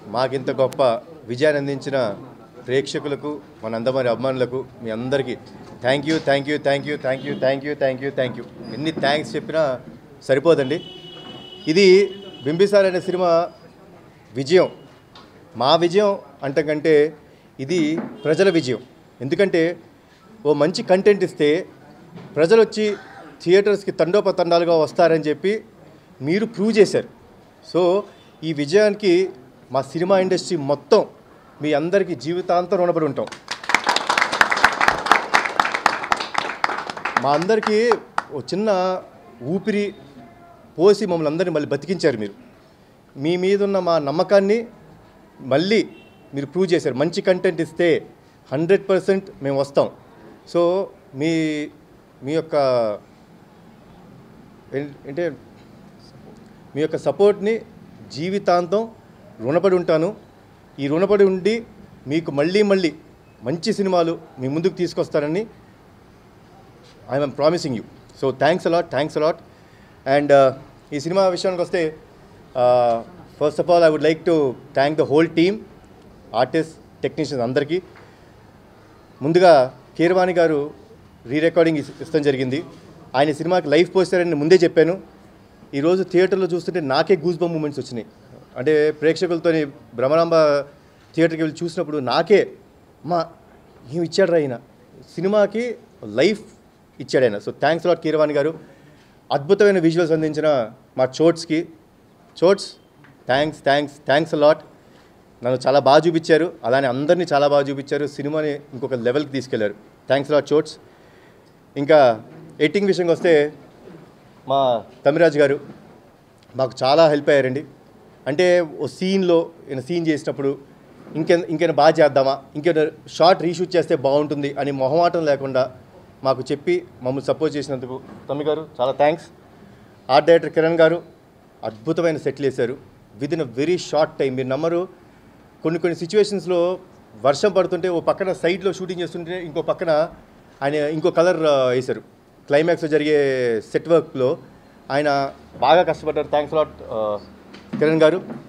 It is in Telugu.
మాకింత గొప్ప విజయాన్ని అందించిన ప్రేక్షకులకు మన అందమైన అభిమానులకు మీ అందరికీ thank you thank you thank you thank you thank you thank you thank you ఎన్ని థ్యాంక్స్ చెప్పినా సరిపోదండి ఇది బింబిసార్ అనే సినిమా విజయం మా విజయం అంటే కంటే ఇది ప్రజల విజయం ఎందుకంటే ఓ మంచి కంటెంట్ ఇస్తే ప్రజలు వచ్చి థియేటర్స్కి తండోపతండాలుగా వస్తారని చెప్పి మీరు ప్రూవ్ చేశారు సో ఈ విజయానికి మా సినిమా ఇండస్ట్రీ మొత్తం మీ అందరికీ జీవితాంతం రుణపడి ఉంటాం మా అందరికీ ఓ చిన్న ఊపిరి పోసి మమ్మల్ని అందరినీ మళ్ళీ బతికించారు మీరు మీ మీద ఉన్న మా నమ్మకాన్ని మళ్ళీ మీరు ప్రూవ్ చేశారు మంచి కంటెంట్ ఇస్తే హండ్రెడ్ పర్సెంట్ మేము వస్తాం సో మీ మీ యొక్క ఏం- అంటే మీ యొక్క సపోర్ట్ని జీవితాంతం రుణపడి ఉంటాను ఈ రుణపడి ఉండి మీకు మళ్ళీ మళ్ళీ మంచి సినిమాలు మీ ముందుకు తీసుకొస్తానని I'm promising you so thanks a lot thanks a lot and ఈ సినిమా విషయానికి వస్తే first of all I would like to thank the whole team artist technicians అందరికీ ముందుగా కీరవాణి గారు రీ రికార్డింగ్ ఇస్- ఇస్తాం జరిగింది ఆయన సినిమాకి లైవ్ పోస్టర్ అని ముందే చెప్పాను ఈరోజు థియేటర్లో చూస్తుంటే నాకే గూస్ బమ్ మూమెంట్స్ వచ్చినాయి అంటే ప్రేక్షకులతోని భ్రమరాంబ థియేటర్కి వెళ్ళి చూసినప్పుడు నాకే మా ఏమి ఇచ్చాడు ఆయన సినిమాకి లైఫ్ ఇచ్చాడు ఆయన సో థ్యాంక్స్ లాట్ కీరవాణి గారు అద్భుతమైన విజువల్స్ అందించిన మా చోట్స్కి చోట్స్ థ్యాంక్స్ థ్యాంక్స్ థ్యాంక్స్ లాట్ నన్ను చాలా బాగా చూపించారు అలానే అందరినీ చాలా బాగా చూపించారు సినిమాని ఇంకొక లెవెల్కి తీసుకెళ్లారు థ్యాంక్స్ లాట్ చోట్స్ ఇంకా ఎడిటింగ్ విషయంకి వస్తే మా తమిరాజ్ గారు మాకు చాలా హెల్ప్ అయ్యారండి అంటే ఓ సీన్లో ఈయన సీన్ చేసినప్పుడు ఇంకే ఇంకైనా బాగా చేద్దామా ఇంకేమైనా షార్ట్ రీషూట్ చేస్తే బాగుంటుంది అని మొహమాటం లేకుండా మాకు చెప్పి మమ్మల్ని సపోర్ట్ చేసినందుకు తమ్మి గారు చాలా థ్యాంక్స్ ఆర్ట్ డైరెక్టర్ కిరణ్ గారు అద్భుతమైన సెటిల్ వేశారు within a very short time మీరు నమ్మరు కొన్ని కొన్ని సిచ్యువేషన్స్లో వర్షం పడుతుంటే ఓ పక్కన సైడ్లో షూటింగ్ చేస్తుంటే ఇంకో పక్కన ఆయన ఇంకో కలర్ వేశారు క్లైమాక్స్లో జరిగే సెట్ వర్క్లో ఆయన బాగా కష్టపడ్డారు థ్యాంక్స్ లాట్ కిరణ్ గారు